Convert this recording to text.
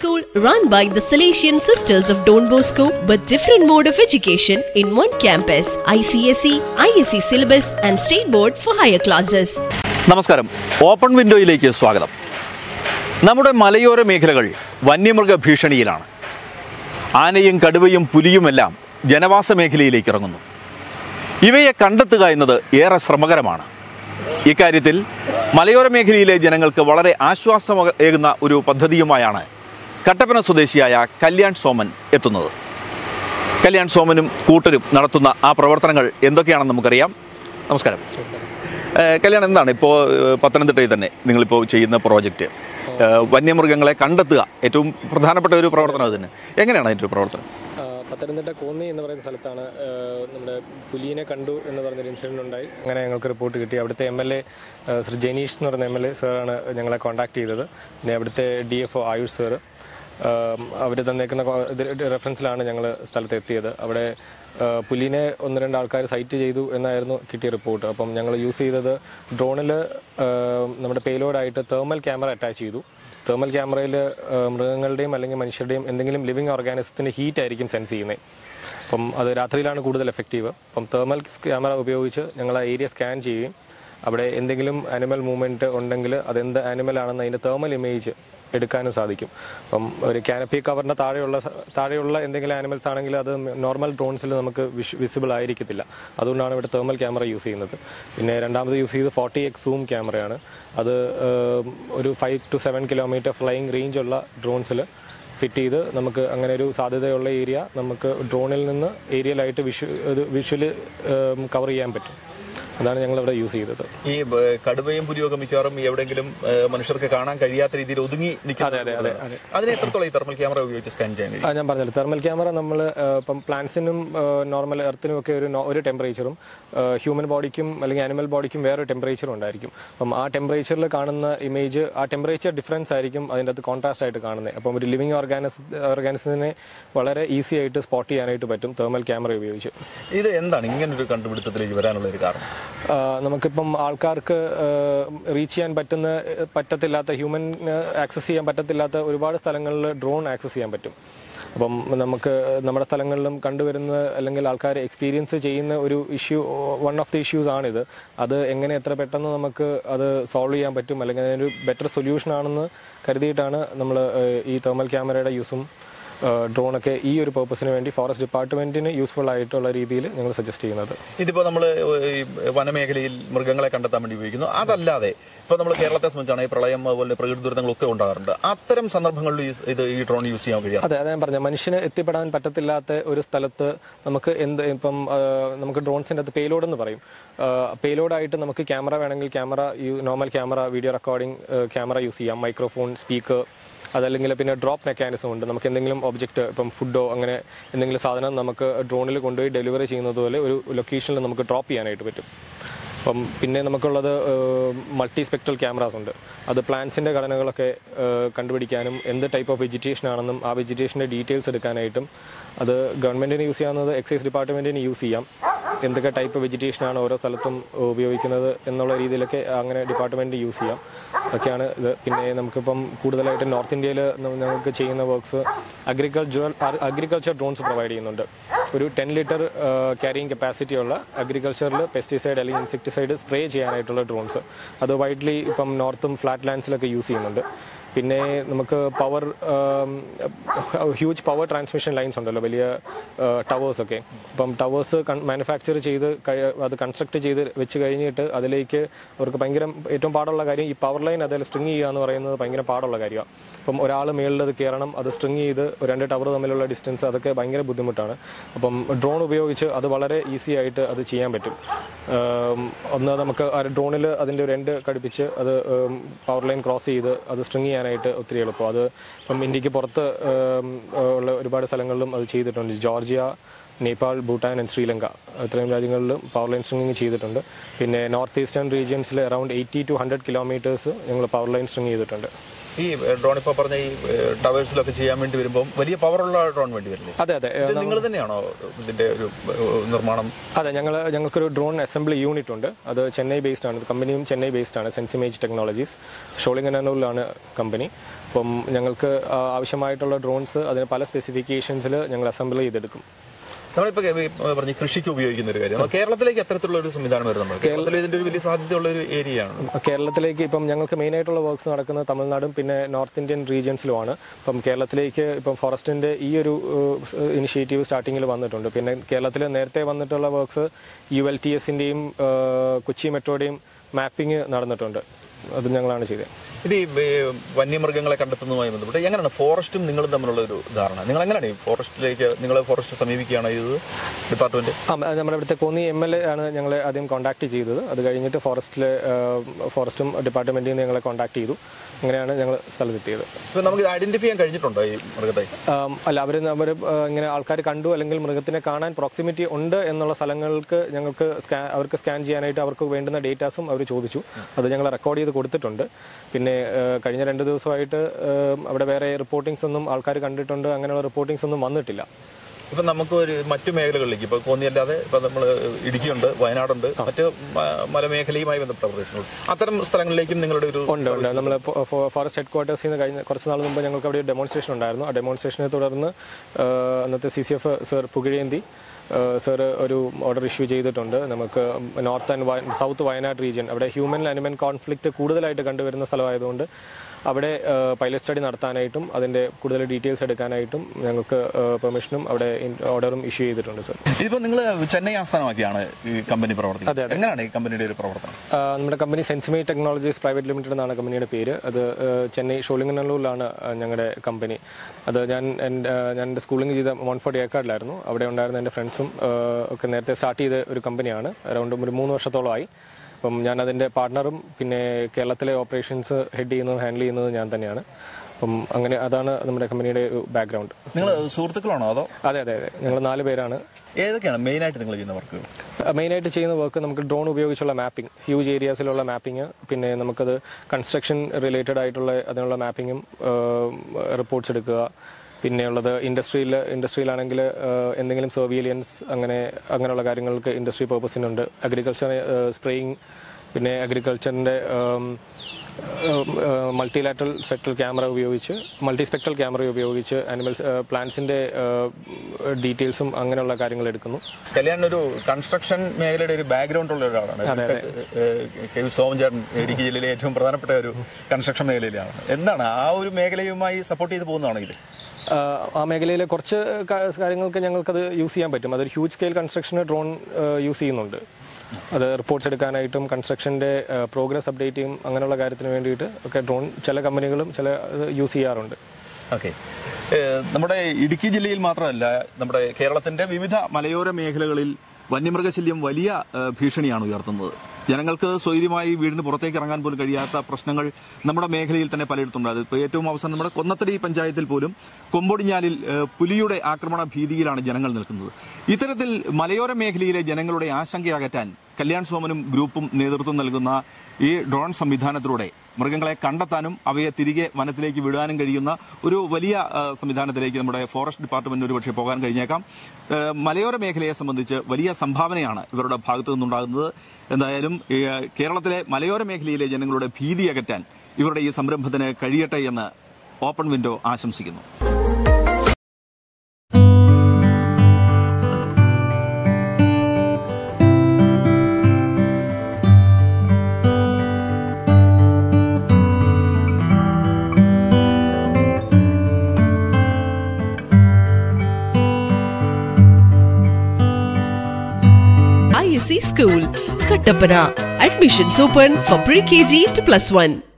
school run by the Salesian Sisters of Don Bosco, but different mode of education in one campus. ICSE, ISC syllabus, and state board for higher classes. നമസ്കാരം open വിൻഡോയിലേക്ക് സ്വാഗതം നമ്മുടെ മലയോര മേഖലകൾ വന്യമൃഗ ഭീഷണിയിലാണ് ആനയും കടുവയും പുലിയുമെല്ലാം ജനവാസ മേഖലയിലേക്ക് ഇറങ്ങുന്നു ഇവയെ കണ്ടെത്തുക എന്നത് ഏറെ ശ്രമകരമാണ് ഇക്കാര്യത്തിൽ മലയോര മേഖലയിലെ ജനങ്ങൾക്ക് വളരെ ആശ്വാസമേകുന്ന ഒരു പദ്ധതിയുമായാണ് കട്ടപ്പന സ്വദേശിയായ കല്യാൺ സോമൻ എത്തുന്നത് കല്യാൺ സോമനും കൂട്ടരും നടത്തുന്ന ആ പ്രവർത്തനങ്ങൾ എന്തൊക്കെയാണെന്ന് നമുക്കറിയാം നമസ്കാരം ഏഹ് കല്യാണം എന്താണ് ഇപ്പോൾ ഏഹ് പത്തനംതിട്ടയിൽ തന്നെ നിങ്ങളിപ്പോൾ ചെയ്യുന്ന പ്രോജക്റ്റ് ഏഹ് വന്യമൃഗങ്ങളെ കണ്ടെത്തുക ഏറ്റവും പ്രധാനപ്പെട്ട ഒരു പ്രവർത്തനം അത് തന്നെ എങ്ങനെയാണ് അതിൻ്റെ ഒരു പ്രവർത്തനം ആ, പത്തനംതിട്ട കോന്നി എന്ന് പറയുന്ന സ്ഥലത്താണ് ആ, നമ്മുടെ പുലിയെ കണ്ടു എന്ന് പറഞ്ഞൊരു ഇൻസിഡന്റ് ഉണ്ടായി അങ്ങനെ ഞങ്ങൾക്ക് റിപ്പോർട്ട് കിട്ടി അവിടുത്തെ M L A Shri Janeesh എന്ന് പറയുന്ന എം എൽ എ സാറാണ് ഞങ്ങളെ കോൺടാക്ട് ചെയ്തത് പിന്നെ അവിടുത്തെ D F O Ayush sir അവർ തന്നേക്കുന്ന കോ- ഇത് റെഫറൻസിലാണ് ഞങ്ങൾ സ്ഥലത്ത് എത്തിയത് അവിടെ ആ, പുലിനെ ഒന്ന് രണ്ട് ആൾക്കാർ സൈറ്റ് ചെയ്തു എന്നായിരുന്നു കിട്ടിയ റിപ്പോർട്ട് അപ്പം ഞങ്ങൾ യൂസ് ചെയ്തത് ഡ്രോണിൽ നമ്മുടെ പേലോഡായിട്ട് തേർമൽ ക്യാമറ അറ്റാച്ച് ചെയ്തു തേർമൽ ക്യാമറയിൽ മൃഗങ്ങളുടെയും അല്ലെങ്കിൽ മനുഷ്യരുടെയും എന്തെങ്കിലും ലിവിങ് ഓർഗാനിസത്തിൻ്റെ ഹീറ്റ് ആയിരിക്കും സെൻസ് ചെയ്യുന്നത് അപ്പം അത് രാത്രിയിലാണ് കൂടുതൽ എഫക്റ്റീവ് അപ്പം തേർമൽ ക്യാമറ ഉപയോഗിച്ച് ഞങ്ങൾ ആ ഏരിയ സ്കാൻ ചെയ്യുകയും അവിടെ എന്തെങ്കിലും ആനിമൽ മൂവ്മെൻറ്റ് ഉണ്ടെങ്കിൽ അതെന്ത് ആനിമൽ ആണെന്ന് അതിൻ്റെ തേർമൽ ഇമേജ് എടുക്കാനും സാധിക്കും അപ്പം ഒരു കാനപ്പി കവറിൻ്റെ താഴെയുള്ള സ- താഴെയുള്ള എന്തെങ്കിലും ആനിമൽസ് ആണെങ്കിൽ അത് നോർമൽ ഡ്രോൺസിൽ നമുക്ക് വിഷ് വിസിബിൾ ആയിരിക്കത്തില്ല അതുകൊണ്ടാണ് ഇവിടെ തേർമൽ ക്യാമറ യൂസ് ചെയ്യുന്നത് പിന്നെ രണ്ടാമത് യൂസ് ചെയ്ത് ഫോർട്ടി എക്സ് സൂം ക്യാമറയാണ് അത് ഏം, ഒരു five two seven kilometre flying range ഉള്ള ഡ്രോൺസിൽ ഫിറ്റ് ചെയ്ത് നമുക്ക് അങ്ങനെ ഒരു സാധ്യതയുള്ള ഏരിയ നമുക്ക് ഡ്രോണിൽ നിന്ന് ഏരിയയിലായിട്ട് വിഷു ഇത് വിഷ്വല് കവർ ചെയ്യാൻ പറ്റും അതാണ് ഞങ്ങൾ ഇവിടെ യൂസ് ചെയ്തത് ഈ ഏഹ് കടുവയും പുലിയൊക്കെ മിക്കവാറും എവിടെയെങ്കിലും ഏഹ് മനുഷ്യർക്ക് കാണാൻ കഴിയാത്ത രീതിയിൽ ഒതുങ്ങി അതെ, അതെ, അതെ, അതെ. അതിനെ എത്രത്തോളം ഈ തെർമൽ ക്യാമറ ഉപയോഗിച്ച് സ്കാൻ ചെയ്യാൻ കഴിയും ആ ഞാൻ പറഞ്ഞല്ലോ തെർമൽ ക്യാമറ നമ്മൾ ഇപ്പം പ്ലാന്റ്സിനും നോർമൽ എർത്തിനും ഒക്കെ ഒരു നോ- ഒരു ടെമ്പറേച്ചറും ഹ്യൂമൻ ബോഡിക്കും അല്ലെങ്കിൽ ആനിമൽ ബോഡിക്കും വേറെ ടെമ്പറേച്ചറും ഉണ്ടായിരിക്കും അപ്പം ആ ടെമ്പറേച്ചറിൽ കാണുന്ന ഇമേജ് ആ ടെമ്പറേച്ചർ ഡിഫറൻസ് ആയിരിക്കും അതിൻ്റെ അകത്ത് കോൺട്രാസ്റ്റ് ആയിട്ട് കാണുന്നത് അപ്പം ഒരു ലിവിങ് ഓർഗാനിസ് ഓർഗാനിസത്തിനെ വളരെ ഈസി ആയിട്ട് സ്പോട്ട് ചെയ്യാനായിട്ട് പറ്റും തെർമൽ ക്യാമറ ഉപയോഗിച്ച് ഇത് എന്താണ് ഇങ്ങനൊരു കണ്ടുപിടുത്തത്തിലേക്ക് വരാനുള്ള ഒരു കാരണം ആ, നമുക്കിപ്പം ആൾക്കാർക്ക് റീച്ച് ചെയ്യാൻ പറ്റുന്ന പറ്റത്തില്ലാത്ത ഹ്യൂമൻ ആക്സസ് ചെയ്യാൻ പറ്റത്തില്ലാത്ത ഒരുപാട് സ്ഥലങ്ങളിൽ ഡ്രോൺ ആക്സസ് ചെയ്യാൻ പറ്റും അപ്പം നമുക്ക് നമ്മുടെ സ്ഥലങ്ങളിലും കണ്ടുവരുന്ന അല്ലെങ്കിൽ ആൾക്കാർ എക്സ്പീരിയൻസ് ചെയ്യുന്ന ഒരു issue one of the issues ആണിത് അത് എങ്ങനെ എത്ര പെട്ടെന്ന് നമുക്ക് അത് സോൾവ് ചെയ്യാൻ പറ്റും അല്ലെങ്കിൽ അതിനൊരു ബെറ്റർ സൊല്യൂഷൻ ആണെന്ന് കരുതിയിട്ടാണ് നമ്മൾ ഈ തെർമൽ ക്യാമറയുടെ യൂസും ഡ്രോണൊക്കെ ഈ ഒരു പർപ്പസിന് വേണ്ടി ഫോറസ്റ്റ് ഡിപ്പാർട്ട്മെന്റിന് യൂസ്ഫുൾ ആയിട്ടുള്ള രീതിയിൽ ഞങ്ങൾ സജസ്റ്റ് ചെയ്യുന്നത് ഇതിപ്പോ നമ്മൾ വനമേഖലയിൽ മൃഗങ്ങളെ കണ്ടെത്താൻ വേണ്ടി ഉപയോഗിക്കുന്നു അതല്ലാതെ ഇപ്പൊ നമ്മൾ കേരളത്തെ സംബന്ധിച്ചാണ് ഈ പ്രളയം അതുപോലെ പ്രകൃതി ദുരന്തങ്ങളൊക്കെ ഉണ്ടാകാറുണ്ട് അത്തരം സന്ദർഭങ്ങളിൽ ഈ- ഇത് ഈ ഡ്രോൺ യൂസ് ചെയ്യാൻ കഴിയാം അതെ അതെ ഞാൻ പറഞ്ഞ മനുഷ്യന് എത്തിപ്പെടാൻ പറ്റത്തില്ലാത്ത ഒരു സ്ഥലത്ത് നമുക്ക് എന്ത് ഇപ്പം ആ, നമുക്ക് ഡ്രോൺസിൻ്റെ അകത്ത് പേലോഡ് എന്ന് പറയും പേലോഡായിട്ട് നമുക്ക് ക്യാമറ വേണമെങ്കിൽ camera normal camera video recording camera use ചെയ്യാം മൈക്രോഫോൺ സ്പീക്കർ അതല്ലെങ്കിൽ പിന്നെ ഡ്രോപ്പ് മെക്കാനിസം ഉണ്ട് നമുക്ക് എന്തെങ്കിലും ഒബ്ജക്റ്റ് ഇപ്പം ഫുഡോ അങ്ങനെ എന്തെങ്കിലും സാധനം നമുക്ക് ഡ്രോണിൽ കൊണ്ടുപോയി ഡെലിവറി ചെയ്യുന്നത് പോലെ ഒരു ലൊക്കേഷനിൽ നമുക്ക് ഡ്രോപ്പ് ചെയ്യാനായിട്ട് പറ്റും അപ്പം പിന്നെ നമുക്കുള്ളത് മൾട്ടി സ്പെക്ട്രൽ ക്യാമറാസ് ഉണ്ട് അത് പ്ലാന്റ്സിൻ്റെ ഘടനകളൊക്കെ ഏഹ്, കണ്ടുപിടിക്കാനും എന്ത് ടൈപ്പ് ഓഫ് വെജിറ്റേഷൻ ആണെന്നും ആ വെജിറ്റേഷൻ്റെ ഡീറ്റെയിൽസ് എടുക്കാനായിട്ടും അത് ഗവൺമെൻറ്റിന് യൂസ് ചെയ്യാവുന്നത് എക്സൈസ് ഡിപ്പാർട്ട്മെൻറ്റിന് യൂസ് ചെയ്യാം എന്തൊക്കെ ടൈപ്പ് വെജിറ്റേഷൻ ആണ് ഓരോ സ്ഥലത്തും ഉപയോഗിക്കുന്നത് എന്നുള്ള രീതിയിലൊക്കെ അങ്ങനെ ഡിപ്പാർട്ട്മെൻറ്റ് യൂസ് ചെയ്യാം അതൊക്കെയാണ് ഇത് പിന്നെ നമുക്കിപ്പം കൂടുതലായിട്ട് നോർത്ത് ഇന്ത്യയിൽ നമുക്ക് ചെയ്യുന്ന works agricultural agriculture drones provide ചെയ്യുന്നുണ്ട് ഒരു ടെൻ ലിറ്റർ ക്യാരിയിങ് കപ്പാസിറ്റി ഉള്ള അഗ്രികൾച്ചറിൽ പെസ്റ്റിസൈഡ് അല്ലെങ്കിൽ ഇൻസെക്ടിസൈഡ് സ്പ്രേ ചെയ്യാനായിട്ടുള്ള ഡ്രോൺസ് അത് വൈഡ്ലി ഇപ്പം നോർത്തും ഫ്ലാറ്റ് ലാൻഡ്സിലൊക്കെ യൂസ് ചെയ്യുന്നുണ്ട് പിന്നെ നമുക്ക് power huge power transmission lines ഉണ്ടല്ലോ വലിയ ടവേഴ്സ് ഒക്കെ അപ്പം ടവേഴ്സ് മാനുഫാക്ചർ ചെയ്ത് കഴി- അത് കൺസ്ട്രക്ട് ചെയ്ത് വെച്ച് കഴിഞ്ഞിട്ട് അതിലേക്ക് അവർക്ക് ഭയങ്കര ഏറ്റവും പാടുള്ള കാര്യം ഈ പവർ ലൈൻ അതിൽ സ്ട്രിങ് ചെയ്യുക എന്ന് പറയുന്നത് ഭയങ്കര പാടുള്ള കാര്യമാണ് അപ്പം ഒരാൾ മേളിൽ അത് കയറണം അത് സ്ട്രിങ് ചെയ്ത് രണ്ട് ടവർ തമ്മിലുള്ള ഡിസ്റ്റൻസ് അതൊക്കെ ഭയങ്കര ബുദ്ധിമുട്ടാണ് അപ്പം ഡ്രോൺ ഉപയോഗിച്ച് അത് വളരെ ഈസി ആയിട്ട് അത് ചെയ്യാൻ പറ്റും ഉം, ഒന്ന് നമുക്ക് ആ ഡ്രോണിൽ അതിൻ്റെ ഒരു എൻഡ് ഘടിപ്പിച്ച് അത് പവർ ലൈൻ ക്രോസ് ചെയ്ത് അത് സ്ട്രിങ് ചെയ്യാനായിട്ട് ഒത്തിരി എളുപ്പം അത് ഇപ്പം ഇന്ത്യക്ക് പുറത്ത് ഉം, ഉള്ള ഒരുപാട് സ്ഥലങ്ങളിലും അത് ചെയ്തിട്ടുണ്ട് ജോർജിയ നേപ്പാൾ ഭൂട്ടാൻ ആൻഡ് ശ്രീലങ്ക ഇത്രയും രാജ്യങ്ങളിലും പവർ ലൈൻ സ്ട്രിങ്ങിങ് ചെയ്തിട്ടുണ്ട് പിന്നെ നോർത്ത് ഈസ്റ്റേൺ റീജിയൻസിൽ around eighty two hundred kilometres ഞങ്ങൾ പവർ ലൈൻ സ്ട്രിങ് ചെയ്തിട്ടുണ്ട് ഈ ഡ്രോൺ ഇപ്പോൾ പറഞ്ഞ ഈ ടവേഴ്സിലൊക്കെ ചെയ്യാൻ വേണ്ടി വരുമ്പോൾ വലിയ പവറുള്ള ഡ്രോൺ വേണ്ടി വരില്ലേ അതെ അതെ ഇത് നിങ്ങൾ തന്നെയാണോ ഇതിന്റെ ഒരു ഏഹ്, നിർമ്മാണം അതെ ഞങ്ങൾ ഞങ്ങൾക്കൊരു ഡ്രോൺ അസംബ്ലി യൂണിറ്റ് ഉണ്ട് അത് ചെന്നൈ ബേസ്ഡ് ആണ് കമ്പനിയും ചെന്നൈ ബേസ്ഡ് ആണ് സെൻസിമേജ് ടെക്നോളജീസ് ഷോളിംഗനൂരിലാണ് കമ്പനി അപ്പം ഞങ്ങൾക്ക് ആ, ആവശ്യമായിട്ടുള്ള ഡ്രോൺസ് അതിന് പല സ്പെസിഫിക്കേഷൻസിൽ ഞങ്ങൾ അസംബിൾ ചെയ്തെടുക്കും നമ്മളിപ്പോ ഈ പറഞ്ഞ കൃഷിക്ക് ഉപയോഗിക്കുന്ന ഒരു കാര്യം കേരളത്തിലേക്ക് എത്തരത്തിലുള്ള ഒരു സംവിധാനം വരുന്നുണ്ട് കേരളത്തിൽ ഇതിന്റെ ഒരു വലിയ സാധ്യതയുള്ള ഒരു ഏരിയയാണ് കേരളത്തിലേക്ക് ഇപ്പം ഞങ്ങൾക്ക് മെയിൻ ആയിട്ടുള്ള വർക്ക്സ് നടക്കുന്നത് തമിഴ്നാടും പിന്നെ നോർത്ത് ഇന്ത്യൻ റീജിയൻസിലുമാണ് ഇപ്പം കേരളത്തിലേക്ക് ഇപ്പം ഫോറസ്റ്റിന്റെ ഈ ഒരു ഇനിഷ്യേറ്റീവ് സ്റ്റാർട്ടിങ്ങിൽ വന്നിട്ടുണ്ട് പിന്നെ കേരളത്തിൽ നേരത്തെ വന്നിട്ടുള്ള വർക്ക്സ് യു എൽ ടി എസിന്റെയും കൊച്ചി മെട്രോയുടെയും മാപ്പിംഗ് നടന്നിട്ടുണ്ട് അത് ഞങ്ങളാണ് ചെയ്തത് ഇത് ഈ ഏഹ്, വന്യമൃഗങ്ങളെ കണ്ടെത്തുന്നതുമായി ബന്ധപ്പെട്ട് എങ്ങനെയാണ് ഫോറസ്റ്റും നിങ്ങളും തമ്മിലുള്ള ഒരു ധാരണ നിങ്ങൾ എങ്ങനെയാണ് ഈ ഫോറസ്റ്റിലേക്ക് നിങ്ങൾ ഫോറസ്റ്റ് സമീപിക്കുകയാണ് ചെയ്തത് ഡിപ്പാർട്ട്മെന്റ് ആ അത് നമ്മുടെ ഇവിടുത്തെ കോന്നി എം എൽ എ ആണ് ഞങ്ങളെ ആദ്യം കോൺടാക്ട് ചെയ്തത് അത് കഴിഞ്ഞിട്ട് ഫോറസ്റ്റിലെ ഫോറസ്റ്റും ഡിപ്പാർട്ട്മെന്റിൽ നിന്ന് ഞങ്ങളെ കോൺടാക്ട് ചെയ്തു അങ്ങനെയാണ് ഞങ്ങൾ സ്ഥലത്തെത്തിയത് ഇപ്പൊ നമുക്ക് ഐഡന്റിഫൈ ചെയ്യാൻ കഴിഞ്ഞിട്ടുണ്ടോ ഈ മൃഗത്തെ ആം, അല്ല അവർ അവർ ഇങ്ങനെ ആൾക്കാർ കണ്ടു അല്ലെങ്കിൽ മൃഗത്തിനെ കാണാൻ പ്രോക്സിമിറ്റി ഉണ്ട് എന്നുള്ള സ്ഥലങ്ങൾക്ക് ഞങ്ങൾക്ക് സ്കാൻ അവർക്ക് സ്കാൻ ചെയ്യാനായിട്ട് അവർക്ക് വേണ്ടുന്ന ഡേറ്റാസും അവർ ചോദിച്ചു അത് ഞങ്ങൾ റെക്കോർഡ് ചെയ്ത് കൊടുത്തിട്ടുണ്ട് പിന്നെ ആ, കഴിഞ്ഞ രണ്ട് ദിവസമായിട്ട് ആ, അവിടെ വേറെ റിപ്പോർട്ടിങ്സ് ഒന്നും ആൾക്കാർ കണ്ടിട്ടുണ്ട് അങ്ങനെയുള്ള റിപ്പോർട്ടിങ്സ് ഒന്നും വന്നിട്ടില്ല ഇപ്പൊ നമുക്ക് ഒരു മറ്റു മേഖലകളിലേക്ക് ഇപ്പൊ കോന്നി അല്ലാതെ ഇപ്പൊ നമ്മൾ ഇടുക്കിയുണ്ട് വയനാടുണ്ട് മറ്റ് മ- മലമേഖലയുമായി ബന്ധപ്പെട്ട പ്രദേശങ്ങൾ അത്തരം സ്ഥലങ്ങളിലേക്കും നിങ്ങളുടെ ഒരു ഉണ്ട് ഉണ്ട് നമ്മൾ ഫോറസ്റ്റ് ഹെഡ് ക്വാർട്ടേഴ്സിൽ നിന്ന് കഴിഞ്ഞ കുറച്ച് നാൾ മുമ്പ് ഞങ്ങൾക്ക് അവിടെ ഡെമോൺസ്ട്രേഷൻ ഉണ്ടായിരുന്നു ആ ഡെമോൺസ്ട്രേഷനെ തുടർന്ന് ആ, അന്നത്തെ C C F sir Pugazhenthi sir ഒരു ഓർഡർ ഇഷ്യൂ ചെയ്തിട്ടുണ്ട് നമുക്ക് north and south Wayanad region അവിടെ ഹ്യൂമൻ അനിമൽ കോൺഫ്ലിക്റ്റ് കൂടുതലായിട്ട് കണ്ടുവരുന്ന സ്ഥലമായതുകൊണ്ട് അവിടെ പൈലറ്റ് സ്റ്റഡി നടത്താനായിട്ടും അതിൻ്റെ കൂടുതൽ ഡീറ്റെയിൽസ് എടുക്കാനായിട്ടും ഞങ്ങൾക്ക് പെർമിഷനും അവിടെ ഓർഡറും ഇഷ്യൂ ചെയ്തിട്ടുണ്ട് സർ ഇതിപ്പോ നിങ്ങൾ ചെന്നൈ ആസ്ഥാനമാക്കിയാണ് ഈ കമ്പനി പ്രവർത്തിക്കുന്നത് എങ്ങനെയാണ് ഈ കമ്പനിയുടെ ഒരു പ്രവർത്തനം ആ, നമ്മുടെ company Sensimai technologies private limited എന്നാണ് കമ്പനിയുടെ പേര് അത് ആ, ചെന്നൈ ഷോളിംഗനല്ലൂരിലാണ് ഞങ്ങളുടെ കമ്പനി അത് ഞാൻ എൻ്റെ ആ, ഞാൻ എൻ്റെ സ്കൂളിംഗ് ചെയ്ത മോൺഫോർഡ് ഏക്കാർഡിലായിരുന്നു അവിടെ ഉണ്ടായിരുന്ന എൻ്റെ ഫ്രണ്ട്സും ആ, ഒക്കെ നേരത്തെ സ്റ്റാർട്ട് ചെയ്ത ഒരു കമ്പനിയാണ് അറൗണ്ട് ഒരു മൂന്ന് വർഷത്തോളമായി അപ്പം ഞാൻ അതിൻ്റെ പാർട്ട്ണറും പിന്നെ കേരളത്തിലെ ഓപ്പറേഷൻസ് ഹെഡ് ചെയ്യുന്നതും ഹാൻഡിൽ ചെയ്യുന്നത് ഞാൻ തന്നെയാണ് അപ്പം അങ്ങനെ അതാണ് നമ്മുടെ കമ്പനിയുടെ ഒരു ബാക്ക്ഗ്രൗണ്ട് നിങ്ങൾ സുഹൃത്തുക്കളാണോ അതോ അതെ അതെ അതെ ഞങ്ങൾ നാല് പേരാണ് ഏതൊക്കെയാണ് മെയിൻ ആയിട്ട് നിങ്ങൾ ചെയ്യുന്ന വർക്കുകൾ മെയിനായിട്ട് ചെയ്യുന്ന വർക്ക് നമുക്ക് ഡ്രോൺ ഉപയോഗിച്ചുള്ള മാപ്പിംഗ് ഹ്യൂജ് ഏരിയാസിലുള്ള മാപ്പിംഗ് പിന്നെ നമുക്കത് കൺസ്ട്രക്ഷൻ റിലേറ്റഡ് ആയിട്ടുള്ള അതിനുള്ള മാപ്പിങ്ങും റിപ്പോർട്ട്സ് എടുക്കുക പിന്നെയുള്ളത് ഇൻഡസ്ട്രിയിൽ ഇൻഡസ്ട്രിയിലാണെങ്കിൽ എന്തെങ്കിലും സർവീലിയൻസ് അങ്ങനെ അങ്ങനെയുള്ള കാര്യങ്ങൾക്ക് ഇൻഡസ്ട്രി പർപ്പസിനുണ്ട് അഗ്രികൾച്ചർ സ്പ്രേയിങ് പിന്നെ അഗ്രികൾച്ചറിൻ്റെ മൾട്ടിലാറ്ററൽ സ്പെക്ട്രൽ ക്യാമറ ഉപയോഗിച്ച് മൾട്ടി സ്പെക്ട്രൽ ക്യാമറ ഉപയോഗിച്ച് ആനിമൽസ് പ്ലാന്റ്സിൻ്റെ ഡീറ്റെയിൽസും അങ്ങനെയുള്ള കാര്യങ്ങൾ എടുക്കുന്നു കല്യാൺ ഒരു കൺസ്ട്രക്ഷൻ മേഖലയുടെ ഒരു ബാക്ക്ഗ്രൗണ്ട് ഉള്ള ഒരാളാണ് ഏഹ് കെ വി സോമചാരൻ ഇടുക്കി ജില്ലയിലെ ഏറ്റവും പ്രധാനപ്പെട്ട ഒരു കൺസ്ട്രക്ഷൻ മേഖലയിലാണ് എന്താണ് ആ ഒരു മേഖലയുമായി സപ്പോർട്ട് ചെയ്ത് പോകുന്നതാണോ ഇത് ആഹ് ആ മേഖലയിലെ കുറച്ച് കാ- കാര്യങ്ങൾക്ക് ഞങ്ങൾക്കത് യൂസ് ചെയ്യാൻ പറ്റും അതൊരു ഹ്യൂജ് സ്കെയിൽ കൺസ്ട്രക്ഷന് ഡ്രോൺ യൂസ് ചെയ്യുന്നുണ്ട് അത് റിപ്പോർട്ട്സ് എടുക്കാനായിട്ടും കൺസ്ട്രക്ഷൻ്റെ പ്രോഗ്രസ് അപ്ഡേറ്റ് ചെയ്യും അങ്ങനെയുള്ള കാര്യത്തിന് വേണ്ടിയിട്ട് ഒക്കെ ഡ്രോൺ ചില കമ്പനികളും ചില യൂസ് ചെയ്യാറുണ്ട് ഓക്കെ നമ്മുടെ ഇടുക്കി ജില്ലയിൽ മാത്രമല്ല നമ്മുടെ കേരളത്തിന്റെ വിവിധ മലയോര മേഖലകളിൽ വന്യമൃഗശല്യം വലിയ ഏഹ്, ഭീഷണിയാണ് ഉയർത്തുന്നത് ജനങ്ങൾക്ക് സ്വൈര്യമായി വീടിന് പുറത്തേക്ക് ഇറങ്ങാൻ പോലും കഴിയാത്ത പ്രശ്നങ്ങൾ നമ്മുടെ മേഖലയിൽ തന്നെ പലയിടത്തുണ്ട് അത് ഇപ്പോൾ ഏറ്റവും അവസാനം നമ്മുടെ കൊന്നത്തടി പഞ്ചായത്തിൽ പോലും കൊമ്പൊടിഞ്ഞാലിൽ ഏഹ്, പുലിയുടെ ആക്രമണ ഭീതിയിലാണ് ജനങ്ങൾ നിൽക്കുന്നത് ഇത്തരത്തിൽ മലയോര മേഖലയിലെ ജനങ്ങളുടെ ആശങ്ക അകറ്റാൻ കല്യാൺ സോമനും ഗ്രൂപ്പും നേതൃത്വം നൽകുന്ന ഈ ഡ്രോൺ സംവിധാനത്തിലൂടെ മൃഗങ്ങളെ കണ്ടെത്താനും അവയെ തിരികെ വനത്തിലേക്ക് വിടാനും കഴിയുന്ന ഒരു വലിയ ആ, സംവിധാനത്തിലേക്ക് നമ്മുടെ ഫോറസ്റ്റ് ഡിപ്പാർട്ട്മെന്റ് ഒരുപക്ഷെ പോകാൻ കഴിഞ്ഞേക്കാം ആ, മലയോര മേഖലയെ സംബന്ധിച്ച് വലിയ സംഭാവനയാണ് ഇവരുടെ ഭാഗത്തു നിന്നുണ്ടാകുന്നത് എന്തായാലും ഈ, കേരളത്തിലെ മലയോര മേഖലയിലെ ജനങ്ങളുടെ ഭീതി അകറ്റാൻ ഇവരുടെ ഈ സംരംഭത്തിന് കഴിയട്ടെ എന്ന് ഓപ്പൺ വിൻഡോ ആശംസിക്കുന്നു ISC School, Kattapana. Admissions open for pre-KG to plus one.